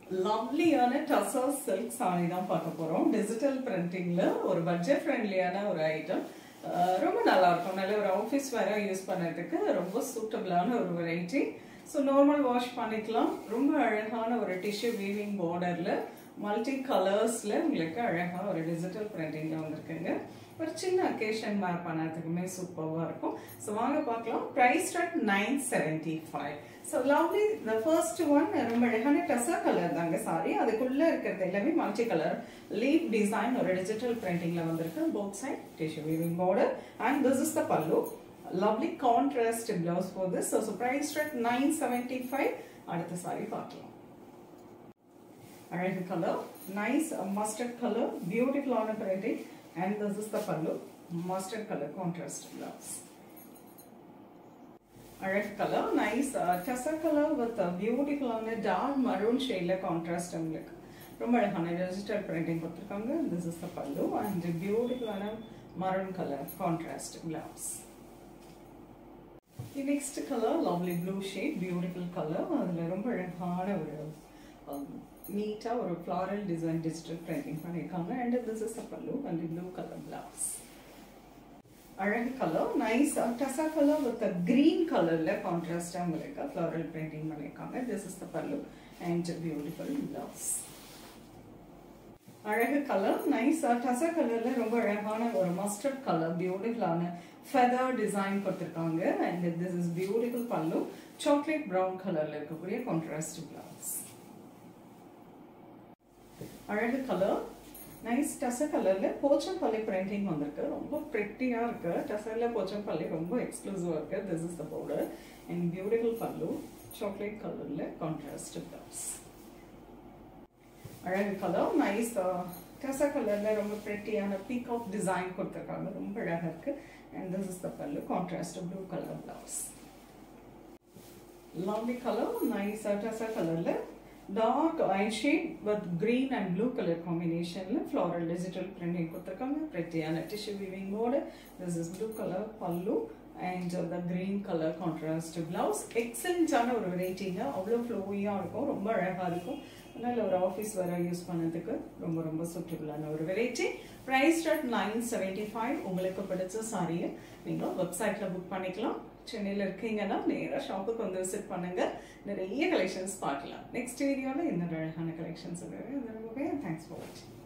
லவ்லியான டசா silk sorry தான் பார்க்க போறோம் டிஜிட்டல் பிரிண்டிங்ல ஒரு பட்ஜெட் ஃப்ரெண்ட்லியான ஒரு ஐட்டம் ரொம்ப நல்லா இருக்கும் நல்ல ஒரு ஆஃபீஸ் வேற யூஸ் பண்ணதுக்கு ரொம்ப சூட்டபிளான ஒரு வெரைட்டி ஸோ நார்மல் வாஷ் பண்ணிக்கலாம் ரொம்ப அழகான ஒரு டிஷ்யூ வீவிங் பார்டர்ல மல்டி கலர்ஸ்ல உங்களுக்கு அழகா ஒரு டிஜிட்டல் பிரிண்டிங்ல வந்திருக்குங்க ஒரு சின்ன அக்கேஷன் மேப் பண்ணதுக்குமே சூப்பராக இருக்கும் ஸோ வாங்க பார்க்கலாம் price start nine seventy five so lovely the first one ரொம்ப அழகான டசா கலர் தாங்க சாரி அதுக்குள்ள இருக்கிறது எல்லாமே மல்டி கலர் லீப் டிசைன் ஒரு டிஜிட்டல் பிரிண்டிங்ல வந்திருக்கு both side tissue weaving border and this is the pallu lovely contrast blouse for this so price start nine seventy five அடுத்த சாரி பார்க்கலாம் அழகு கலர் நைஸ் மஸ்டர்ட் கலர் பியூட்டிஃபுல்லான printing and this is the pallu mustard color contrast blouse அழகு colour nice டெசா colour with பியூட்டிஃபுல்லான dark maroon ஷேட்ல contrast உங்களுக்கு ரொம்ப அழகான டிஜிட்டல் பிரிண்டிங் கொடுத்துருக்காங்க this is the pallu and பியூட்டிஃபுல்லான maroon colour contrast blouse next colour lovely blue shade beautiful colour அதில் ரொம்ப அழகான ஒரு நீட்டாக ஒரு ஃப்ளாரல் டிசைன் டிஜிட்டல் பிரிண்டிங் பண்ணியிருக்காங்க and this is a pallu and blue colour blouse அழகு கலர் நைஸ் டசா கலர் வித் கிரீன் கலர்ல கான்ட்ராஸ்டாக உங்களுக்கு ஃப்ளாரல் பிரிண்டிங் பண்ணியிருக்காங்க this is the pallu and beautiful blouse அழகு கலர் நைஸ் டசா கலர்ல ரொம்ப அழகான ஒரு மஸ்டர்ட் கலர் பியூட்டிஃபுல்லான ஃபெதர் டிசைன் கொடுத்துருக்காங்க and this is beautiful pallu chocolate brown கலர்ல இருக்கக்கூடிய கான்ட்ராஸ்ட் பிளவுஸ் அழகு கலர் நைஸ் டச கலர்ல போச்சம்பள்ளி பிரிண்டிங் வந்திருக்கு ரொம்ப ப்ரெட்டியா இருக்கு டசர்ல போச்சம்பள்ளி ரொம்ப எக்ஸ்க்ளூசிவா இருக்கு this is the powder and beautiful pallu chocolate கலர்ல கான்ட்ராஸ்ட் பிளவுஸ் அழகு கலர் நைஸ் டச கலர்ல ரொம்ப ப்ரெட்டியான பீக் ஆஃப் டிசைன் கொடுத்துருக்காங்க ரொம்ப அழகா இருக்கு and this is the pallu contrast blue colour blouse lovely colour nice டச கலர்ல டார்க் ஐன் shade with green and blue colour காம்பினேஷன்ல ஃப்ளாரல் டிஜிட்டல் பிரிண்டிங் கொடுத்துருக்காங்க பிரெட்டியான tissue weaving border this is blue colour pallu and the green colour contrast blouse எக்ஸலண்டான ஒரு வெரைட்டிங்க அவ்வளோ ஃப்ளோயியாக இருக்கும் ரொம்ப அழகாக இருக்கும் அதனால் ஒரு ஆஃபீஸ் வர யூஸ் பண்ணதுக்கு ரொம்ப ரொம்ப சூட்டபிளான ஒரு variety price start nine seventy five உங்களுக்கு பிடிச்ச சாரியை நீங்கள் வெப்சைட்டில் புக் பண்ணிக்கலாம் சென்னையில் இருக்கீங்கன்னா நேராக ஷாப்புக்கு வந்து விசிட் பண்ணுங்க நிறைய கலெக்ஷன்ஸ் பார்க்கலாம் நெக்ஸ்ட் வீடியோவில் இன்னொரு அழகான கலெக்ஷன்ஸ் ரொம்பவே தேங்க்ஸ் ஃபார் வாட்சிங்